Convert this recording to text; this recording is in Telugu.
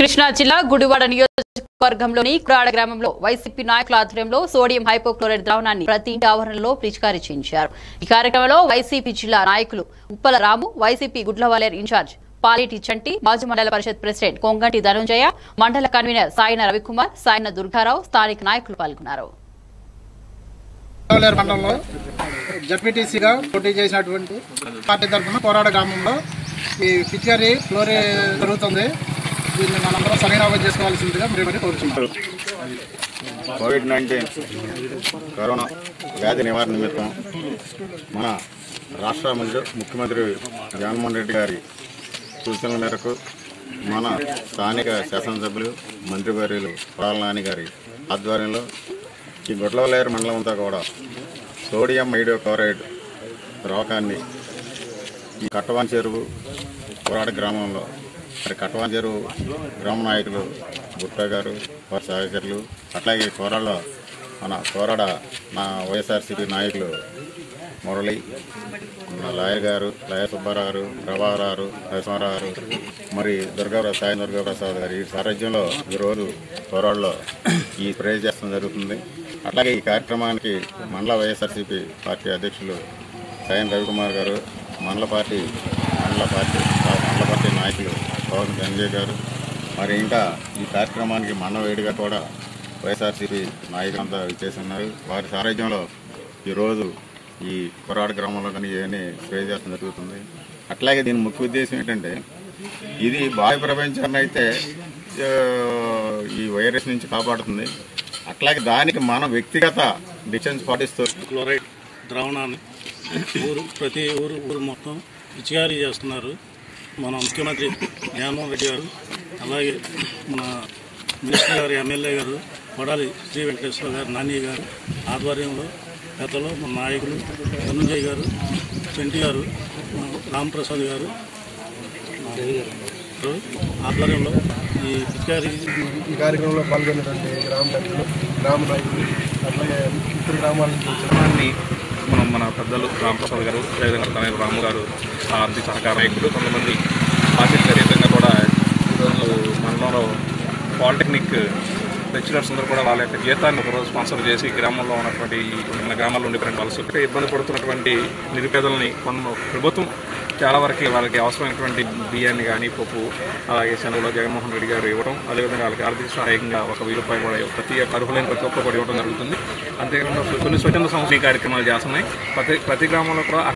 కృష్ణా జిల్లా గుడివాడ నియోజకవర్గంలోని కురాడ గ్రామంలో వైసీపీ నాయకుల ఆధ్వర్యంలో సోడియం హైపోక్లోరైడ్ ద్రావణాన్ని ప్రతి ఇంటి ఆవరణలో పిచికారీ చేయించారు ఈ కార్యక్రమంలో వైసీపీ జిల్లా నాయకులు ఉప్పల రాము వైసీపీ గుడ్లవాలేర్ ఇన్ఛార్జ్ పాలేటి చంటి మాజీ మండల పరిషత్ ప్రెసిడెంట్ కొంగంటి ధనుంజయ మండల కన్వీనర్ సాయిన రవికుమార్ సాయిన దుర్గారావు స్థానిక నాయకులు పాల్గొన్నారు కోలేరు మండలంలో జడ్పీటీసీగా పోటీ చేసినటువంటి పార్టీ తరఫున కోరాడ గ్రామంలో ఈ పిచికారి ఫ్లోరీ జరుగుతుంది దీన్ని మనందరం సవినియోగం చేసుకోవాల్సిందిగా మరి మరి కోరుతున్నాం కోవిడ్ నైన్టీన్ కరోనా వ్యాధి నివారణ నిమిత్తం మన రాష్ట్ర ముఖ్య- ముఖ్యమంత్రి జగన్మోహన్ రెడ్డి గారి సూచనల మేరకు మన స్థానిక శాసనసభ్యులు మంత్రివర్యులు కొడాల నాని గారి ఆధ్వర్యంలో ఈ గుడ్లవలేరు మండలం అంతా కూడా సోడియం హైడ్రో క్లోరైడ్ ద్రావకాన్ని ఈ కట్టవాన్ చెరువు పోరాట గ్రామంలో మరి కట్టవాన్ చెరువు గ్రామ నాయకులు గుట్ట గారు వారి సహచరులు అట్లాగే కోరాళ్ళ మన కోరాడ నా వైఎస్ఆర్సీపీ నాయకులు మురళి మన లాయర్ గారు లాయర్ సుబ్బారావు గారు ప్రభాకర్ గారు నరసింహారావు గారు మరి దుర్గాప్రసాద్ సాయి దుర్గాప్రసాద్ గారు ఈ సారథ్యంలో ఈరోజు కోరాళ్ళలో ఈ స్ప్రే చేస్తడం జరుగుతుంది అట్లాగే ఈ కార్యక్రమానికి మండల వైఎస్ఆర్సీపీ పార్టీ అధ్యక్షులు సాయం రవికుమార్ గారు మండల పార్టీ మండల పార్టీ మండల పార్టీ నాయకులు పవన్ ధనంజయ్ గారు మరి ఇంకా ఈ కార్యక్రమానికి మన్న వేడిగా కూడా వైఎస్ఆర్సీపీ నాయకులంతా విచ్చేసి ఉన్నారు వారి సారథ్యంలో ఈరోజు ఈ కొరాడ గ్రామంలో కానీ ఇవన్నీ స్ప్రే చేయడం జరుగుతుంది అట్లాగే దీని ముఖ్య ఉద్దేశం ఏంటంటే ఇది బాహ్య ప్రపంచాన్ని అయితే ఆ, ఈ వైరస్ నుంచి కాపాడుతుంది అట్లాగే దానికి మన వ్యక్తిగత డిస్టెన్స్ పాటిస్తూ క్లోరైడ్ ద్రావణాన్ని ఊరు ప్రతి ఊరు ఊరు మొత్తం పిచికారీ చేస్తున్నారు మన ముఖ్యమంత్రి జగన్మోహన్ రెడ్డి గారు అలాగే మన మినిస్టర్ గారు ఎమ్మెల్యే గారు కొడాలి శ్రీ వెంకటేశ్వర గారు నాని గారు ఆధ్వర్యంలో గతంలో మన నాయకులు ధనుంజయ్ గారు చెంటి గారు మన రామప్రసాద్ గారు ఆధ్వర్యంలో ఈ పిచికారీ ఈ కార్యక్రమంలో పాల్గొన్నటువంటి గ్రామ పెద్దలు గ్రామ నాయకులు అట్లాగే ఇతర గ్రామాల నుంచి వచ్చిన కార్యక్రమాన్ని మనం మన పెద్దలు రామప్రసాద్ గారు అదేవిధంగా తనయ రాము గారు ఆర్థిక సహకార నాయకులు కొంతమంది పార్టీలకు అతీతంగా కూడా ఈరోజు మండలంలో పాలిటెక్నిక్ లెక్చరర్స్ అందరూ కూడా వాళ్ళ యొక్క జీతాన్ని ఒకరోజు స్పాన్సర్ చేసి గ్రామంలో ఉన్నటువంటి ఈ మన గ్రామాల్లో ఉండిపోయిన వలస ఇబ్బంది పడుతున్నటువంటి నిరుపేదలని కొంత ప్రభుత్వం చాలా వరకు వాళ్ళకి అవసరమైనటువంటి బియ్యాన్ని కానీ పప్పు అలాగే సెలవులో జగన్మోహన్ రెడ్డి గారు ఇవ్వడం అదేవిధంగా వాళ్ళకి ఆర్థిక సహాయంగా ఒక వెయ్యి రూపాయలు కూడా ప్రతి అర్హులైన ప్రతి ఒక్కరు కూడా ఇవ్వడం జరుగుతుంది అంతేకాకుండా కొన్ని స్వచ్ఛంద సంస్థ ఈ కార్యక్రమాలు చేస్తున్నాయి ప్రతి ప్రతి గ్రామంలో కూడా